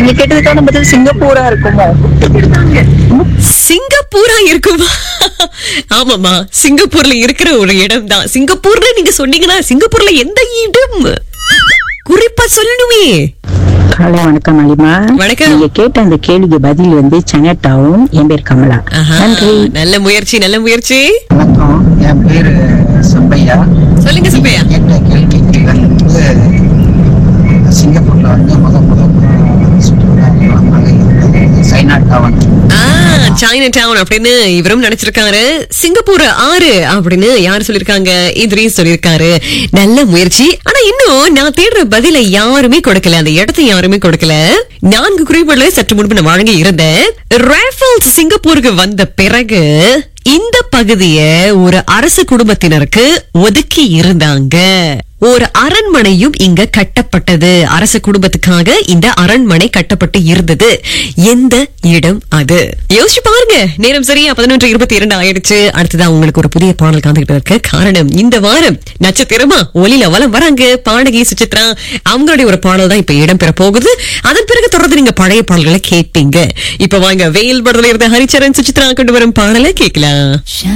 நீங்க கேட்டதுக்கான பதில் சிங்கப்பூரா இருக்குமோ சிங்கப்பூரா இருக்குமா ஆமாமா சிங்கப்பூர்ல இருக்கிற ஒரு இடம் தான் சிங்கப்பூர்ல நீங்க சொன்னீங்கன்னா சிங்கப்பூர்ல எந்த இடம் குறிப்பா சொல்லணுமே காலை வணக்கம் அலிமா வணக்கம். நீங்க கேட்ட அந்த கேள்விக்கு பதில் வந்து சைனா டவுன் என் பேர் கமலா ஆஹா, நன்றி நல்ல முயற்சி நல்ல முயற்சி வணக்கம் என் பேரு சம்பையா சொல்லுங்க சுப்பையா கேட்ட கேள்விக்கு வந்து சிங்கப்பூர்ல வந்து முத முத சுற்றுலா தலமாக இருந்தது சைனா டவுன் ஆ சைனா டவுன் அப்படின்னு இவரும் நினைச்சிருக்காரு சிங்கப்பூர் ஆறு அப்படின்னு யார் சொல்லிருக்காங்க இத்ரீஸ் சொல்லிருக்காரு நல்ல முயற்சி ஆனா இன்னும் நான் தேடுற பதில யாருமே கொடுக்கல அந்த இடத்தை யாருமே கொடுக்கல நான்கு குறிப்புகளை சற்று முன்பு நான் வழங்கி இருந்தேன் ரேஃபல்ஸ் சிங்கப்பூருக்கு வந்த பிறகு இந்த பகுதிய ஒரு அரச குடும்பத்தினருக்கு ஒதுக்கி இருந்தாங்க ஒரு அரண்மனையும் இங்க கட்டப்பட்டது அரச குடும்பத்துக்காக இந்த அரண்மனை கட்டப்பட்டு இருந்தது எந்த இடம் அது யோசிச்சு பாருங்க நேரம் சரியா பதினொன்று இருபத்தி இரண்டு ஆயிடுச்சு அடுத்ததான் உங்களுக்கு ஒரு புதிய பாடல் காந்துகிட்டு இருக்க காரணம் இந்த வாரம் நட்சத்திரமா ஒலியில வலம் வராங்க பாடகி சுசித்ரா அவங்களுடைய ஒரு பாடல் தான் இப்ப இடம் பெற போகுது அதன் பிறகு தொடர்ந்து நீங்க பழைய பாடல்களை கேட்பீங்க இப்ப வாங்க வெயில் படத்துல இருந்த ஹரிச்சரன் சுசித்ரா கொண்டு வரும் பாடலை கேட்கலாம்